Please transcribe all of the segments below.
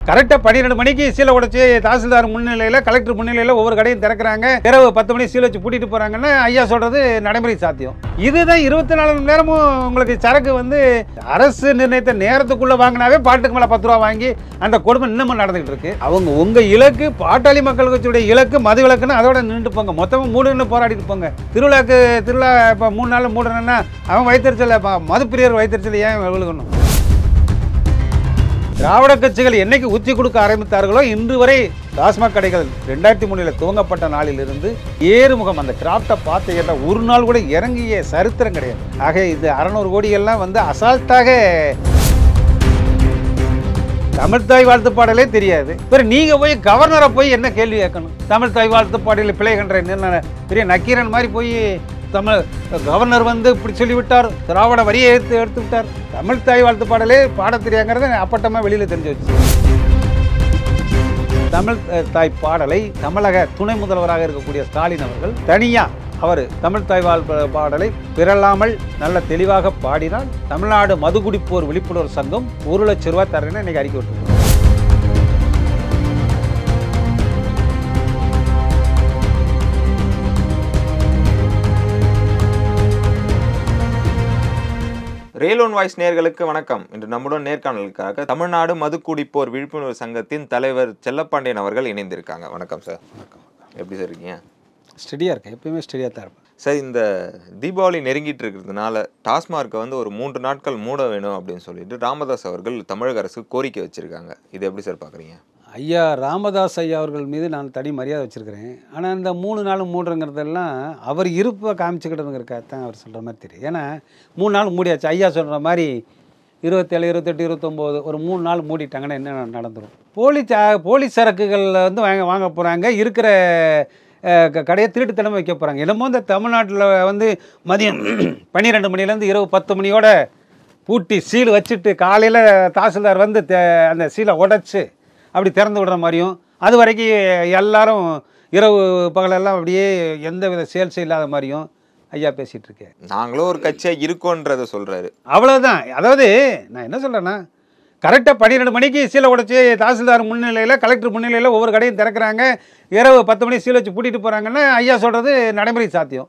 கரெக்டாக பன்னிரெண்டு மணிக்கு சீலை உடைச்சி தாசில்தார் முன்னிலையில் கலெக்டர் முன்னிலையில் ஒவ்வொரு கடையும் திறக்கிறாங்க இரவு பத்து மணி சீல் வச்சு பூட்டிட்டு போகிறாங்கன்னா ஐயா சொல்கிறது நடைமுறை சாத்தியம் இதுதான் இருபத்தி நாலு மணி நேரமும் உங்களுக்கு சரக்கு வந்து அரசு நிர்ணயித்த நேரத்துக்குள்ளே வாங்கினாவே பாட்டுக்கு மேலே பத்து ரூபா வாங்கி அந்த கொடுமை இன்னமும் நடந்துகிட்டு இருக்கு அவங்க உங்கள் இலக்கு பாட்டாளி மக்கள் கட்சியுடைய இலக்கு மது விலக்குன்னு அதோட நின்று போங்க மொத்தமாக மூடுன்னு போராடிட்டு போங்க திருவிழாக்கு திருவிழா இப்போ மூணு நாள் மூடுறேன்னா அவன் வைத்தறிச்சல் மது பிரியர் வைத்தறிச்சல் ஏன் விழுகணும் திராவிட கட்சிகள் என்னைக்கு உச்சி கொடுக்க ஆரம்பித்தார்களோ இன்று வரை டாஸ்மாக் கடைகள் ரெண்டாயிரத்தி மூணில் துவங்கப்பட்ட நாளிலிருந்து ஏறுமுகம் அந்த கிராஃப்டை பார்த்து கேட்டால் ஒரு நாள் கூட இறங்கிய சரித்திரம் கிடையாது ஆக இது அறநூறு கோடியெல்லாம் வந்து அசால்ட்டாக தமிழ்தாய் வாழ்த்து பாடலே தெரியாது பிறகு நீங்க போய் கவர்னரை போய் என்ன கேள்வி கேட்கணும் தமிழ்தாய் வாழ்த்து பாடலில் பிழை கன்ற என்ன பெரிய நக்கீரன் மாதிரி போய் தமிழ் கவர்னர் வந்து இப்படி சொல்லிவிட்டார் திராவிட வரியை எடுத்து எடுத்து விட்டார் தமிழ் தாய் வாழ்த்து பாடலே பாட தெரியாங்கிறத அப்பட்டமாக வெளியில் தெரிஞ்சு வச்சு தமிழ் அஹ், தாய் பாடலை தமிழக துணை முதல்வராக இருக்கக்கூடிய ஸ்டாலின் அவர்கள் தனியா அவர் தமிழ் தாய் வாழ் பா- பாடலை பிறலாமல் நல்ல தெளிவாக பாடினால் தமிழ்நாடு மதுகுடிப்போர் விழிப்புணர்வு சங்கம் ஒரு லட்சம் ரூபாய் தரேன்னு இன்னைக்கு அறிக்கை விட்டுருக்கு ரேலோன் வாய்ஸ் நேயர்களுக்கு வணக்கம் இன்று நம்முடன் நேர்காணலுக்காக தமிழ்நாடு மது குடிப்போர் விழிப்புணர்வு சங்கத்தின் தலைவர் செல்லப்பாண்டியன் அவர்கள் இணைந்திருக்காங்க வணக்கம் சார் வணக்கம் எப்படி சார் இருக்கீங்க ஸ்டடியாக இருக்கேன் எப்பயுமே ஸ்டடியாக தான் இருப்பேன் சார் இந்த தீபாவளி நெருங்கிட்டு இருக்கிறதுனால டாஸ்மார்க்கை வந்து ஒரு மூன்று நாட்கள் மூட வேணும் அப்படின்னு சொல்லிட்டு ராமதாஸ் அவர்கள் தமிழக அரசு கோரிக்கை வச்சிருக்காங்க இது எப்படி சார் பார்க்குறீங்க ஐயா ராமதாஸ் ஐயா அவர்கள் மீது நான் தனி மரியாதை வச்சுருக்கிறேன் ஆனால் இந்த மூணு நாள் மூடுறங்கிறதெல்லாம் அவர் இருப்பை காமிச்சுக்கிட்டதுங்கிறக்காக தான் அவர் சொல்கிற மாதிரி தெரியும் ஏன்னா மூணு நாள் மூடியாச்சு ஐயா சொல்கிற மாதிரி இருபத்தேழு இருபத்தெட்டு இருபத்தொம்போது ஒரு மூணு நாள் மூடிட்டாங்கன்னா என்ன நடந்துடும் போலி சா போலி சரக்குகள் வந்து வாங்க வாங்க போகிறாங்க இருக்கிற அஹ், க- கடையை திருட்டுத்தனமாக வைக்க போகிறாங்க என்னமோ இந்த தமிழ்நாட்டில் வந்து மதியம் பன்னிரெண்டு மணிலேருந்து இரவு பத்து மணியோட பூட்டி சீல் வச்சுட்டு காலையில் தாசில்தார் வந்து தே- அந்த சீலை உடைச்சு அப்படி திறந்து விடுற மாதிரியும் அது வரைக்கும் எல்லாரும் இரவு பகலெல்லாம் அப்படியே எந்த வித சேல்ஸ் இல்லாத மாதிரியும் ஐயா பேசிகிட்டு இருக்கேன் நாங்களும் ஒரு கட்சியா இருக்கோன்றத சொல்றாரு அவ்வளோதான் அதாவது நான் என்ன சொல்கிறேன்னா கரெக்டாக பன்னிரெண்டு மணிக்கு சீலை உடைச்சி தாசில்தார் முன்னிலையில் கலெக்டர் முன்னிலையில் ஒவ்வொரு கடையும் திறக்கிறாங்க இரவு பத்து மணி சீல் வச்சு பூட்டிட்டு போகிறாங்கன்னா ஐயா சொல்கிறது நடைமுறை சாத்தியம்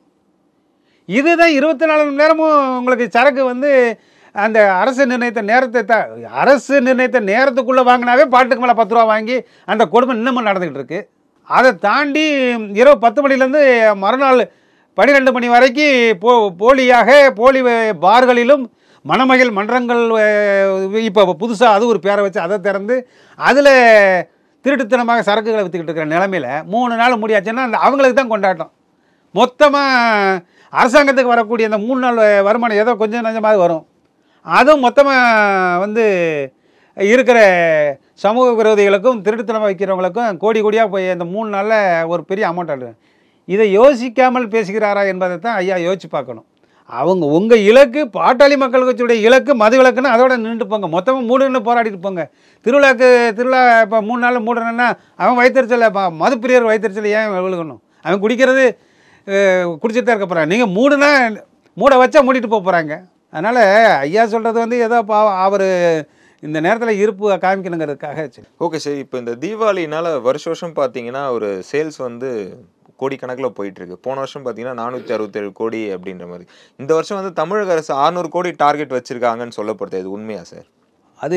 இதுதான் இருபத்தி நாலு மணி நேரமும் உங்களுக்கு சரக்கு வந்து அந்த அரசு நிர்ணயித்த நேரத்தை த அரசு நிர்ணயித்த நேரத்துக்குள்ளே வாங்கினாவே பாட்டுக்கு மேலே பத்து ரூபா வாங்கி அந்த கொடுமை இன்னமும் நடந்துக்கிட்டு இருக்கு அதை தாண்டி இரவு பத்து மணிலேருந்து மறுநாள் பன்னிரெண்டு மணி வரைக்கும் போ போலியாக போலி வ- பார்களிலும் மணமகள் மன்றங்கள் இப்போ புதுசாக அது ஒரு பேரை வச்சு அதை திறந்து அதில் திருட்டுத்தனமாக சரக்குகளை விற்றுக்கிட்டு இருக்கிற நிலமையில மூணு நாள் முடியாச்சுன்னா அந்த அவங்களுக்கு தான் கொண்டாட்டம் மொத்தமாக அரசாங்கத்துக்கு வரக்கூடிய அந்த மூணு நாள் வருமானம் ஏதோ கொஞ்சம் நஞ்சமாக வரும் அதுவும் மொத்தமாக வந்து இருக்கிற சமூக விரோதிகளுக்கும் திருட்டுத்தனமாக வைக்கிறவங்களுக்கும் கோடி கோடியாக போய் அந்த மூணு நாளில் ஒரு பெரிய அமௌண்ட் ஆடு இதை யோசிக்காமல் பேசுகிறாரா என்பதை தான் ஐயா யோசிச்சு பார்க்கணும் அவங்க உங்கள் இலக்கு பாட்டாளி மக்கள் கட்சியுடைய இலக்கு மது விலக்குன்னு அதோட நின்று போங்க மொத்தமாக மூடுன்னு போராடிட்டு போங்க திருவிழாக்கு திருவிழா இப்போ மூணு நாள் மூடுறேன்னா அவன் வைத்தறிச்சல் மது பிரியர் வைத்தறிச்சல் ஏன் விழுகணும் அவன் குடிக்கிறது குடிச்சிட்டு தான் இருக்க போகிறான் நீங்கள் மூடுனா மூட வச்சா மூடிட்டு போக போகிறாங்க அதனால் ஐயா சொல்கிறது வந்து ஏதோ பாவம் அவர் இந்த நேரத்தில் இருப்பு காமிக்கணுங்கிறதுக்காக சரி. ஓகே சார் இப்போ இந்த தீபாவளினால வருஷ வருஷம் பார்த்தீங்கன்னா ஒரு சேல்ஸ் வந்து கோடிக்கணக்கில் போயிட்டு இருக்கு போன வருஷம் பார்த்தீங்கன்னா நானூற்றி அறுபத்தேழு கோடி அப்படின்ற மாதிரி இந்த வருஷம் வந்து தமிழக அரசு 600 கோடி டார்கெட் வச்சிருக்காங்கன்னு சொல்லப்படுது இது உண்மையா சார் அது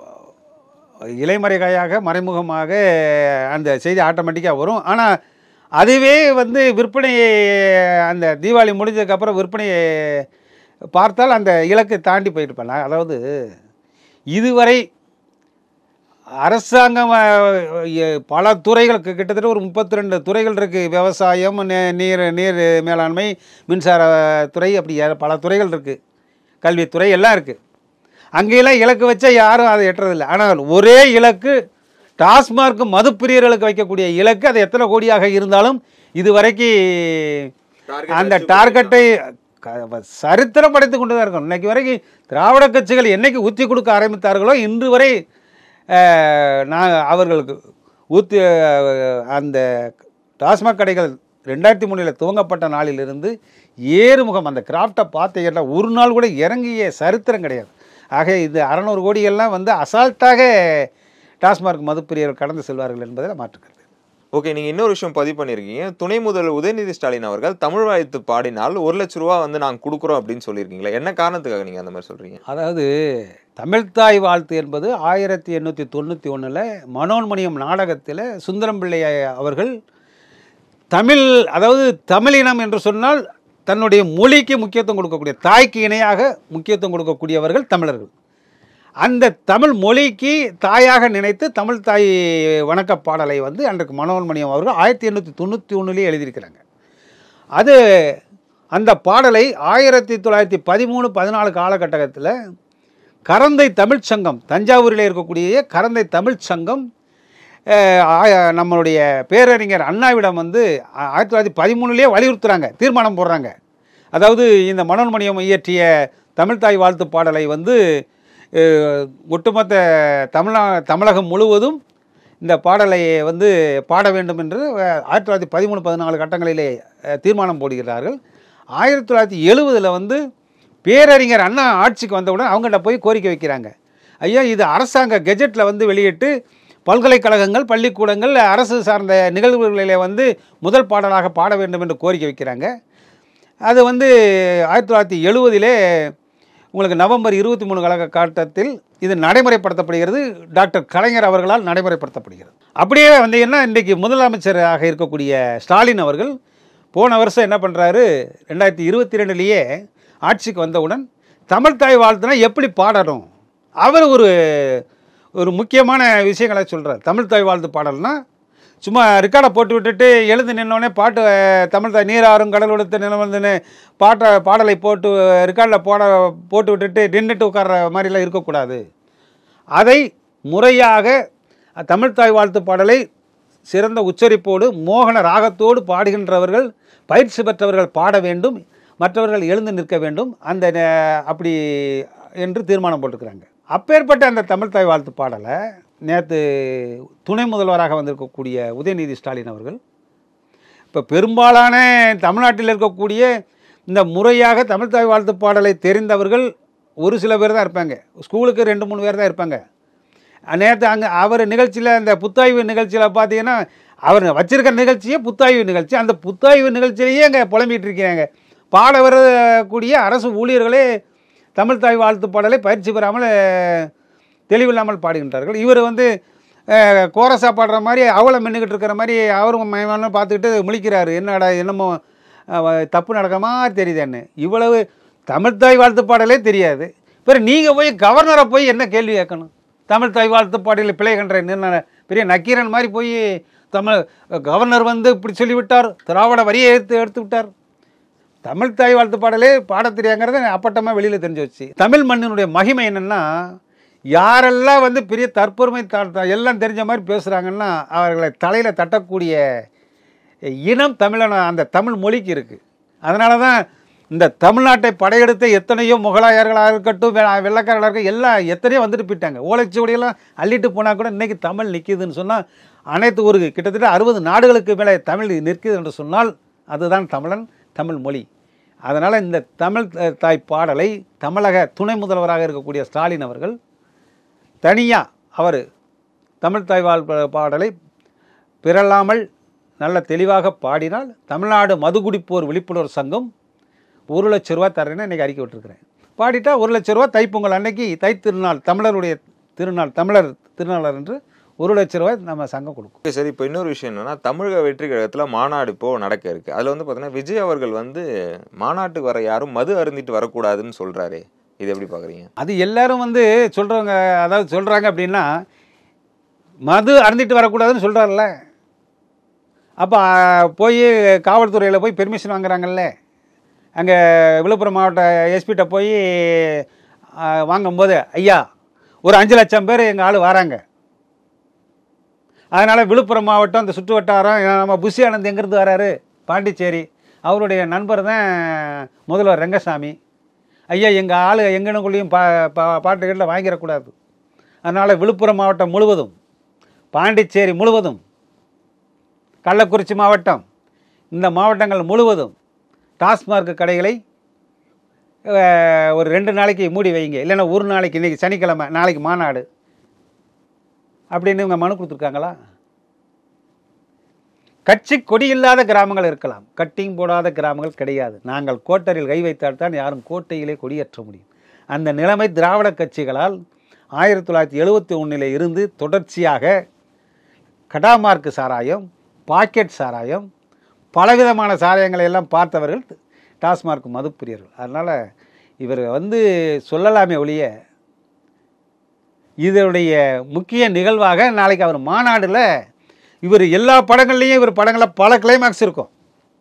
இலைமறைகாயாக மறைமுகமாக அந்த செய்தி ஆட்டோமேட்டிக்காக வரும் ஆனால் அதுவே வந்து விற்பனை அந்த தீபாவளி முடிஞ்சதுக்கப்புறம் விற்பனையை பார்த்தால் அந்த இலக்கை தாண்டி போயிட்டு போகலாம் அதாவது இதுவரை அரசாங்கம் அஹ், எ- பல துறைகள் கி- கிட்டத்தட்ட ஒரு முப்பத்தி ரெண்டு துறைகள் இருக்குது விவசாயம் நே- நீர் நீர் மேலாண்மை மின்சார துறை அப்படி ஏ- பல துறைகள் இருக்குது கல்வித்துறை எல்லாம் இருக்குது அங்கெல்லாம் இலக்கு வச்சா யாரும் அதை எட்டுறதில்லை ஆனால் ஒரே இலக்கு டாஸ்மார்க் மது பிரியர்களுக்கு வைக்கக்கூடிய இலக்கு அது எத்தனை கோடியாக இருந்தாலும் இது வரைக்கும் அந்த டார்கெட்டை க- சரித்திரம் படைத்து கொண்டு தான் இருக்கும் இன்னைக்கு வரைக்கும் திராவிட கட்சிகள் என்னைக்கு ஊற்றி கொடுக்க ஆரம்பித்தார்களோ இன்று வரை அஹ், நான் அவர்களுக்கு ஊற்றி அஹ், அந்த டாஸ்மாக் கடைகள் ரெண்டாயிரத்தி மூணில் துவங்கப்பட்ட நாளிலிருந்து ஏறுமுகம் அந்த கிராஃப்டை பார்த்தீங்கன்னா ஒரு நாள் கூட இறங்கிய சரித்திரம் கிடையாது ஆக இது அறநூறு கோடியெல்லாம் வந்து அசால்ட்டாக டாஸ்மார்க் மதுப்பிரியர்கள் கடந்து செல்வார்கள் என்பதில் மாற்றுக்கிறது ஓகே நீங்க இன்னொரு விஷயம் பதிவு பண்ணிருக்கீங்க துணை முதல்வர் உதயநிதி ஸ்டாலின் அவர்கள் தமிழ் வாழ்த்து பாடினால் ஒரு லட்ச ரூபா வந்து நாங்க கொடுக்குறோம் அப்படின்னு சொல்லியிருக்கீங்களா என்ன காரணத்துக்காக நீங்க அந்த மாதிரி சொல்றீங்க அதாவது தமிழ்த்தாய் வாழ்த்து என்பது ஆயிரத்தி எண்ணூற்றி தொண்ணூற்றி ஒன்றில் மனோன்மணியம் நாடகத்தில் சுந்தரம் பிள்ளை அவர்கள் தமிழ் அதாவது தமிழினம் என்று சொன்னால் தன்னுடைய மொழிக்கு முக்கியத்துவம் கொடுக்கக்கூடிய தாய்க்கு இணையாக முக்கியத்துவம் கொடுக்கக்கூடியவர்கள் தமிழர்கள் அந்த தமிழ் மொழிக்கு தாயாக நினைத்து தமிழ் தாய் வணக்க பாடலை வந்து அன்றைக்கு மனோன்மணியம் அவர்கள் ஆயிரத்தி எண்ணூற்றி தொண்ணூற்றி ஒன்றுலேயே எழுதியிருக்கிறாங்க அது அந்த பாடலை ஆயிரத்தி தொள்ளாயிரத்தி பதிமூணு பதினாலு காலகட்டத்தில் கரந்தை தமிழ்ச் சங்கம் தஞ்சாவூரில் இருக்கக்கூடிய கரந்தை தமிழ்ச் சங்கம் அஹ், ஆய- நம்மளுடைய பேரறிஞர் அண்ணாவிடம் வந்து ஆ- ஆயிரத்தி தொள்ளாயிரத்தி பதிமூணுலேயே வலியுறுத்துறாங்க தீர்மானம் போடுறாங்க அதாவது இந்த மனோன்மணியம் இயற்றிய தமிழ்த்தாய் வாழ்த்து பாடலை வந்து அஹ், ஒட்டுமொத்த தமிழா தமிழகம் முழுவதும் இந்த பாடலை வந்து பாட வேண்டும் என்று அஹ், ஆயிரத்தி தொள்ளாயிரத்தி பதிமூணு பதினாலு கட்டங்களிலே அஹ், தீர்மானம் போடுகிறார்கள் ஆயிரத்தி தொள்ளாயிரத்தி எழுபதில் வந்து பேரறிஞர் அண்ணா ஆட்சிக்கு வந்தவுடன் அவங்ககிட்ட போய் கோரிக்கை வைக்கிறாங்க ஐயா இது அரசாங்க கெஜெட்டில் வந்து வெளியிட்டு பல்கலைக்கழகங்கள் பள்ளிக்கூடங்கள் அரசு சார்ந்த நிகழ்வுகளிலே வந்து முதல் பாடலாக பாட வேண்டும் என்று கோரிக்கை வைக்கிறாங்க அது வந்து ஆயிரத்தி தொள்ளாயிரத்தி எழுபதிலே உங்களுக்கு நவம்பர் இருபத்தி மூணு காலகட்டத்தில் இது நடைமுறைப்படுத்தப்படுகிறது டாக்டர் கலைஞர் அவர்களால் நடைமுறைப்படுத்தப்படுகிறது அப்படியே வந்தீங்கன்னா இன்றைக்கு முதலமைச்சராக இருக்கக்கூடிய ஸ்டாலின் அவர்கள் போன வருஷம் என்ன பண்ணுறாரு ரெண்டாயிரத்தி இருபத்தி ரெண்டுலேயே ஆட்சிக்கு வந்தவுடன் தமிழ்தாய் வாழ்த்துனா எப்படி பாடணும் அவர் ஒரு ஒரு முக்கியமான விஷயங்களை சொல்கிறார் தமிழ்தாய் வாழ்த்து பாடல்னா சும்மா ரெக்கார்டை போட்டு விட்டுட்டு எழுந்து நின்னோடனே பாட்டு அஹ், தமிழ்தாய் நீராறும் கடல் உடுத்து நிலவந்துன்னு பாட்டை பாடலை போட்டு ரெக்கார்டில் போட போட்டு விட்டுட்டு நின்றுட்டு உட்கார்ற மாதிரிலாம் இருக்கக்கூடாது அதை முறையாக தமிழ்த்தாய் வாழ்த்து பாடலை சிறந்த உச்சரிப்போடு மோகன ராகத்தோடு பாடுகின்றவர்கள் பயிற்சி பெற்றவர்கள் பாட வேண்டும் மற்றவர்கள் எழுந்து நிற்க வேண்டும் அந்த நே- அப்படி என்று தீர்மானம் போட்டுக்கிறாங்க அப்பேற்பட்ட அந்த தமிழ்த்தாய் வாழ்த்து பாடலை நேற்று துணை முதல்வராக வந்திருக்கக்கூடிய உதயநிதி ஸ்டாலின் அவர்கள் இப்போ பெரும்பாலான தமிழ்நாட்டில் இருக்கக்கூடிய இந்த முறையாக தமிழ்த்தாய் வாழ்த்து பாடலை தெரிந்தவர்கள் ஒரு சில பேர் தான் இருப்பாங்க ஸ்கூலுக்கு ரெண்டு மூணு பேர் தான் இருப்பாங்க நேற்று அங்கே அவர் நிகழ்ச்சியில் அந்த புத்தாய்வு நிகழ்ச்சியில் பார்த்தீங்கன்னா அவர் வச்சிருக்கிற நிகழ்ச்சியே புத்தாய்வு நிகழ்ச்சி அந்த புத்தாய்வு நிகழ்ச்சியிலேயே அங்கே புலம்பிகிட்டு இருக்கிறாங்க பாட வரக்கூடிய அரசு ஊழியர்களே தமிழ் தாய் வாழ்த்து பாடலை பயிற்சி பெறாமல் அஹ், தெளிவில்லாமல் பாடுகின்றார்கள் இவர் வந்து அஹ், கோரஸா பாடுற மாதிரி அவளை மின்னுக்கிட்டு இருக்கிற மாதிரி அவரும் மயமான பார்த்துக்கிட்டு முழிக்கிறாரு என்னடா என்னமோ அஹ், தப்பு நடக்கிற மாதிரி தெரியுதுன்னு இவ்வளவு தமிழ்த்தாய் வாழ்த்து பாடலே தெரியாது பிறகு நீங்கள் போய் கவர்னரை போய் என்ன கேள்வி கேட்கணும் தமிழ் தாய் வாழ்த்து பாடலில் பிழை கன்ற நிர்ணய பெரிய நக்கீரன் மாதிரி போய் தமிழ் கவர்னர் வந்து இப்படி சொல்லிவிட்டார் திராவிட வரியை எடுத்து எடுத்து விட்டார் தமிழ் தாய் வாழ்த்து பாடலே பாடத் தெரியாங்கிறத அப்பட்டமாக வெளியில் தெரிஞ்சு வச்சு தமிழ் மண்ணினுடைய மகிமை என்னென்னா யாரெல்லாம் வந்து பெரிய தற்பொருமை தா எல்லாம் தெரிஞ்ச மாதிரி பேசுகிறாங்கன்னா அவர்களை தலையில் தட்டக்கூடிய இனம் தமிழன அந்த தமிழ் மொழிக்கு இருக்குது அதனால தான் இந்த தமிழ்நாட்டை படையெடுத்த எத்தனையோ முகலாயர்களாக இருக்கட்டும் வெ- வெள்ளைக்காரர்களாக இருக்கட்டும் எல்லாம் எத்தனையோ வந்துட்டு போயிட்டாங்க ஓலைச்சுவடியெல்லாம் அள்ளிட்டு போனால் கூட இன்றைக்கி தமிழ் நிற்கிதுன்னு சொன்னால் அனைத்து ஒரு கிட்டத்தட்ட அறுபது நாடுகளுக்கு மேலே தமிழ் நிற்குது என்று சொன்னால் அதுதான் தமிழன் தமிழ் மொழி அதனால் இந்த தமிழ் த- தாய் பாடலை தமிழக துணை முதல்வராக இருக்கக்கூடிய ஸ்டாலின் அவர்கள் தனியாக அவர் தமிழ் தாய் வாழ் பா- பாடலை பிறலாமல் நல்ல தெளிவாக பாடினால் தமிழ்நாடு மதுகுடிப்போர் விழிப்புணர்வு சங்கம் ஒரு லட்ச ரூபா தரேன்னு இன்றைக்கி அறிக்கை விட்டுருக்கிறேன் பாடிட்டா ஒரு லட்ச ரூபா தைப்பொங்கல் அன்னைக்கு தை திருநாள் தமிழருடைய திருநாள் தமிழர் திருநாளர் என்று ஒரு லட்ச ரூபாய் நம்ம சங்கம் கொடுக்கும் ஓகே சார் இப்போ இன்னொரு விஷயம் என்னன்னா தமிழக வெற்றி கழகத்துல மாநாடு இப்போ நடக்க இருக்கு அதுல வந்து பாத்தீங்கன்னா விஜய் அவர்கள் வந்து மாநாட்டுக்கு வர யாரும் மது அருந்திட்டு வரக்கூடாதுன்னு சொல்றாரு இது எப்படி பாக்குறீங்க அது எல்லாரும் வந்து சொல்கிறவங்க அதாவது சொல்கிறாங்க அப்படின்னா மது அருந்திட்டு வரக்கூடாதுன்னு சொல்கிறார்ல அப்போ போய் காவல்துறையில் போய் பெர்மிஷன் வாங்குறாங்கல்ல அங்கே விழுப்புரம் மாவட்ட எஸ்பிகிட்ட போய் ஆ, வாங்கும்போது ஐயா ஒரு அஞ்சு லட்சம் பேர் எங்கள் ஆள் வராங்க அதனால் விழுப்புரம் மாவட்டம் இந்த சுற்று வட்டாரம் நம்ம புஷி ஆனந்த் எங்கேருந்து வராரு பாண்டிச்சேரி அவருடைய நண்பர் தான் முதல்வர் ரங்கசாமி ஐயா எங்கள் ஆள் எங்கனுக்குள்ளேயும் பா பா பாட்டுகளில் வாங்கிடக்கூடாது அதனால் விழுப்புரம் மாவட்டம் முழுவதும் பாண்டிச்சேரி முழுவதும் கள்ளக்குறிச்சி மாவட்டம் இந்த மாவட்டங்கள் முழுவதும் டாஸ்மார்க் கடைகளை அஹ், ஒரு ரெண்டு நாளைக்கு மூடி வைங்க இல்லைன்னா ஒரு நாளைக்கு இன்றைக்கி சனிக்கிழமை நாளைக்கு மாநாடு அப்படின்னு இவங்க மனு கொடுத்துருக்காங்களா கட்சி கொடி இல்லாத கிராமங்கள் இருக்கலாம் கட்டிங் போடாத கிராமங்கள் கிடையாது நாங்கள் கோட்டரில் கை வைத்தால் தான் யாரும் கோட்டையிலே கொடியேற்ற முடியும் அந்த நிலைமை திராவிட கட்சிகளால் ஆயிரத்தி தொள்ளாயிரத்தி எழுபத்தி ஒன்றில் இருந்து தொடர்ச்சியாக கடாமார்க்கு சாராயம் பாக்கெட் சாராயம் பலவிதமான சாராயங்களை எல்லாம் பார்த்தவர்கள் டாஸ்மார்க் மதுப்பிரியர்கள் அதனால் இவர் வந்து சொல்லலாமே ஒழிய இதனுடைய முக்கிய நிகழ்வாக நாளைக்கு அவர் மாநாடுல இவர் எல்லா படங்கள்லேயும் இவர் படங்களில் பல கிளைமாக்ஸ் இருக்கும்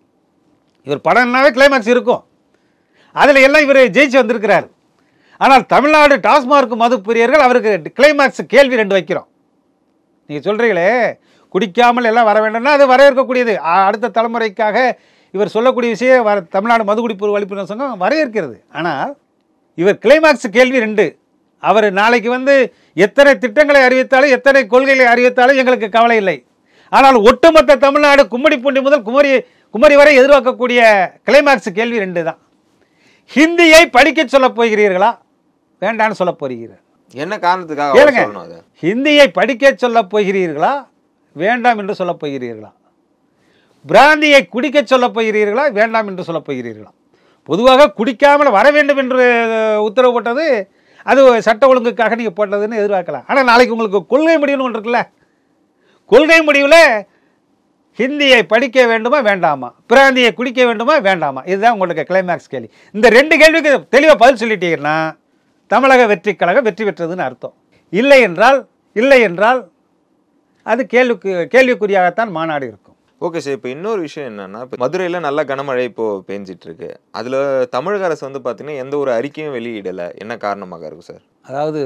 இவர் படம்னாவே கிளைமாக்ஸ் இருக்கும் அதில் எல்லாம் இவர் ஜெயிச்சு வந்திருக்கிறார் ஆனால் தமிழ்நாடு டாஸ்மார்க் மது பிரியர்கள் அவருக்கு கிளைமாக்ஸ் கேள்வி ரெண்டு வைக்கிறோம் நீங்கள் சொல்கிறீங்களே குடிக்காமல் எல்லாம் வர வேண்டும்னா அது வரவேற்கக்கூடியது அ- அடுத்த தலைமுறைக்காக இவர் சொல்லக்கூடிய விஷயம் வர தமிழ்நாடு மதுகுடிப்பு ஒழிப்புணர்வு சங்கம் வரவேற்கிறது ஆனால் இவர் கிளைமாக்ஸ் கேள்வி ரெண்டு அவர் நாளைக்கு வந்து எத்தனை திட்டங்களை அறிவித்தாலும் எத்தனை கொள்கைகளை அறிவித்தாலும் எங்களுக்கு கவலை இல்லை ஆனால் ஒட்டுமொத்த தமிழ்நாடு கும்மிடிப்பூண்டி முதல் குமரி குமரி வரை எதிர்பார்க்கக்கூடிய கிளைமாக்ஸ் கேள்வி ரெண்டு தான் ஹிந்தியை படிக்கச் சொல்லப் போகிறீர்களா வேண்டான்னு சொல்லப் போகிறீர்கள் என்ன காரணத்துக்காக அவர் கேளுங்க சொல்லணும் அதை ஹிந்தியை படிக்கச் சொல்லப் போகிறீர்களா வேண்டாம் என்று சொல்லப் போகிறீர்களா பிராந்தியை குடிக்கச் சொல்லப் போகிறீர்களா வேண்டாம் என்று சொல்லப் போகிறீர்களா பொதுவாக குடிக்காமல் வர வேண்டும் என்று உத்தரவு போட்டது அது சட்ட ஒழுங்குக்காக நீங்கள் போட்டதுன்னு எதிர்பார்க்கலாம் ஆனால் நாளைக்கு உங்களுக்கு கொள்கை முடிவுன்னு ஒன்று இருக்குல்ல கொள்கை முடிவில் ஹிந்தியை படிக்க வேண்டுமா வேண்டாமா பிராந்தியை குடிக்க வேண்டுமா வேண்டாமா இதுதான் உங்களுக்கு கிளைமேக்ஸ் கேள்வி இந்த ரெண்டு கேள்விக்கு தெளிவாக பதில் சொல்லிட்டீங்கன்னா தமிழக வெற்றி கழகம் வெற்றி பெற்றதுன்னு அர்த்தம் இல்லை என்றால் இல்லை என்றால் அது கேள்விக்கு கேள்விக்குறியாகத்தான் மாநாடு இருக்கும் ஓகே சார் இப்போ இன்னொரு விஷயம் என்னன்னா இப்போ மதுரையில் நல்ல கனமழை இப்போ பெஞ்சிட்டு இருக்கு அதில் தமிழக அரசு வந்து பார்த்தீங்கன்னா எந்த ஒரு அறிக்கையும் வெளியிடலை என்ன காரணமாக இருக்கும் சார் அதாவது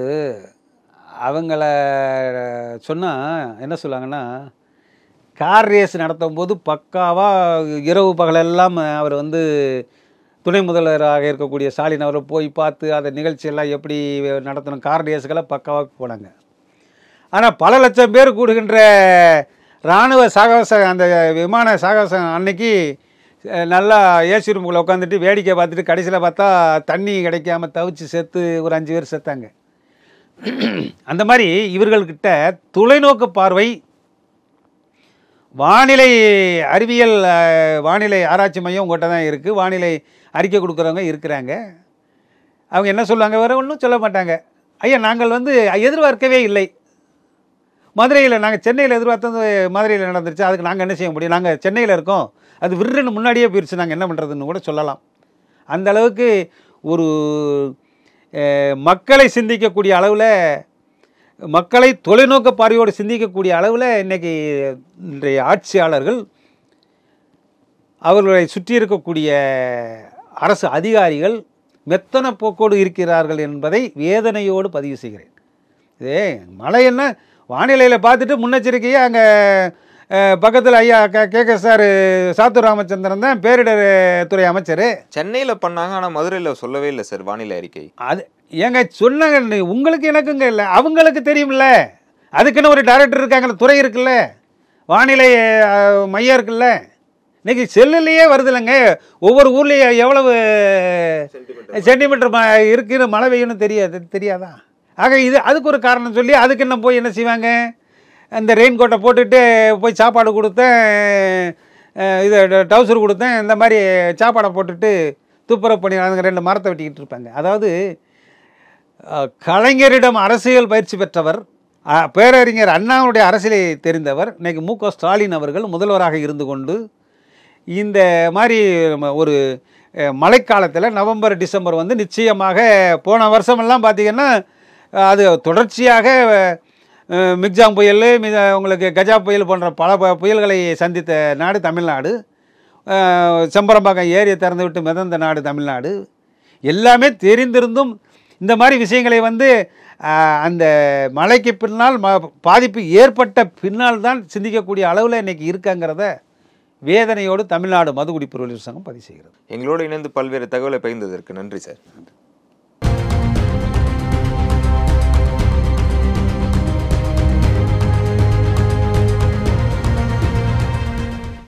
அவங்கள சொன்னால் என்ன சொல்லுவாங்கன்னா கார் ரேஸ் நடத்தும் போது பக்காவாக இரவு பகலெல்லாம் அவர் வந்து துணை முதல்வராக இருக்கக்கூடிய ஸ்டாலின் அவரை போய் பார்த்து அந்த நிகழ்ச்சியெல்லாம் எப்படி நடத்தணும் கார் ரேஸுக்கெல்லாம் பக்காவாக போனாங்க ஆனால் பல லட்சம் பேர் கூடுகின்ற இராணுவ சாகச அந்த விமான சாகசம் அன்னைக்கு அஹ், நல்லா ஏசி ரூமுக்குள்ள உட்காந்துட்டு வேடிக்கை பார்த்துட்டு கடைசியில் பார்த்தா தண்ணி கிடைக்காம தவிச்சு செத்து ஒரு அஞ்சு பேர் செத்தாங்க அந்த மாதிரி இவர்கள்கிட்ட தொலைநோக்கு பார்வை வானிலை அறிவியல் அஹ், வானிலை ஆராய்ச்சி மையம் உங்கள்கிட்ட தான் இருக்குது வானிலை அறிக்கை கொடுக்குறவங்க இருக்கிறாங்க அவங்க என்ன சொல்லுவாங்க வேற ஒன்றும் சொல்ல மாட்டாங்க ஐயா நாங்கள் வந்து எதிர்பார்க்கவே இல்லை மதுரையில் நாங்கள் சென்னையில் எதிர்பார்த்தது மதுரையில் நடந்துருச்சு அதுக்கு நாங்கள் என்ன செய்ய முடியும் நாங்கள் சென்னையில் இருக்கோம் அது விருன்னு முன்னாடியே போயிடுச்சு நாங்கள் என்ன பண்ணுறதுன்னு கூட சொல்லலாம் அந்த அளவுக்கு ஒரு அஹ், மக்களை சிந்திக்கக்கூடிய அளவில் மக்களை தொலைநோக்கு பார்வையோடு சிந்திக்கக்கூடிய அளவில் இன்றைக்கி இன்றைய ஆட்சியாளர்கள் அவர்களை சுற்றி இருக்கக்கூடிய அரசு அதிகாரிகள் மெத்தன போக்கோடு இருக்கிறார்கள் என்பதை வேதனையோடு பதிவு செய்கிறேன் இதே மழை என்ன வானிலையில் பார்த்துட்டு முன்னெச்சரிக்கையை அங்கே பக்கத்தில் ஐயா K K K sir Sattur Ramachandran தான் பேரிடர் துறை அமைச்சர் சென்னையில் பண்ணாங்க ஆனால் மதுரையில் சொல்லவே இல்லை சார் வானிலை அறிக்கை அது ஏங்க சொன்னாங்க நீ- உங்களுக்கு எனக்குங்க இல்லை அவங்களுக்கு தெரியும்ல அதுக்குன்னு ஒரு டைரக்டர் இருக்காங்கல்ல துறை இருக்குல்ல வானிலை அஹ், மையம் இருக்குல்ல இன்னைக்கு செல்லுலேயே வருதுல்லங்க ஒவ்வொரு ஊர்லேயும் எவ்வளவு சென்டிமீட்டர் ம இருக்குன்னு மழை பெய்யணும் தெரியாது தெரியாதா ஆக இது அதுக்கு ஒரு காரணம் சொல்லி அதுக்கு என்ன போய் என்ன செய்வாங்க அந்த ரெயின் கோட்டை போட்டுட்டு போய் சாப்பாடு கொடுத்தேன் அஹ், இது டவுசர் கொடுத்தேன் இந்த மாதிரி சாப்பாடை போட்டுட்டு துப்புரவு பண்ணி அதுங்க ரெண்டு மரத்தை வெட்டிக்கிட்டு இருப்பாங்க அதாவது அஹ், கலைஞரிடம் அரசியல் பயிற்சி பெற்றவர் அஹ், பேரறிஞர் அண்ணாவுடைய அரசியலை தெரிந்தவர் இன்னைக்கு மு க ஸ்டாலின் அவர்கள் முதல்வராக இருந்து கொண்டு இந்த மாதிரி நம்ம ஒரு அஹ், மழைக்காலத்தில் நவம்பர் டிசம்பர் வந்து நிச்சயமாக போன வருஷமெல்லாம் பார்த்திங்கன்னா அஹ், அது தொடர்ச்சியாக அஹ், மிக்ஜாம் புயல் மித உங்களுக்கு கஜா புயல் போன்ற பல ப- புயல்களை சந்தித்த நாடு தமிழ்நாடு அஹ், செம்பரம்பாக்கம் ஏரியை திறந்து விட்டு மிதந்த நாடு தமிழ்நாடு எல்லாமே தெரிந்திருந்தும் இந்த மாதிரி விஷயங்களை வந்து அஹ், அந்த மழைக்கு பின்னால் ம பாதிப்பு ஏற்பட்ட பின்னால் தான் சிந்திக்கக்கூடிய அளவில் இன்னைக்கு இருக்காங்கிறத வேதனையோடு தமிழ்நாடு மதுகுடி பொருள் சங்கம் பதிவு செய்கிறது எங்களோடு இணைந்து பல்வேறு தகவலை பகிர்ந்ததற்கு நன்றி சார்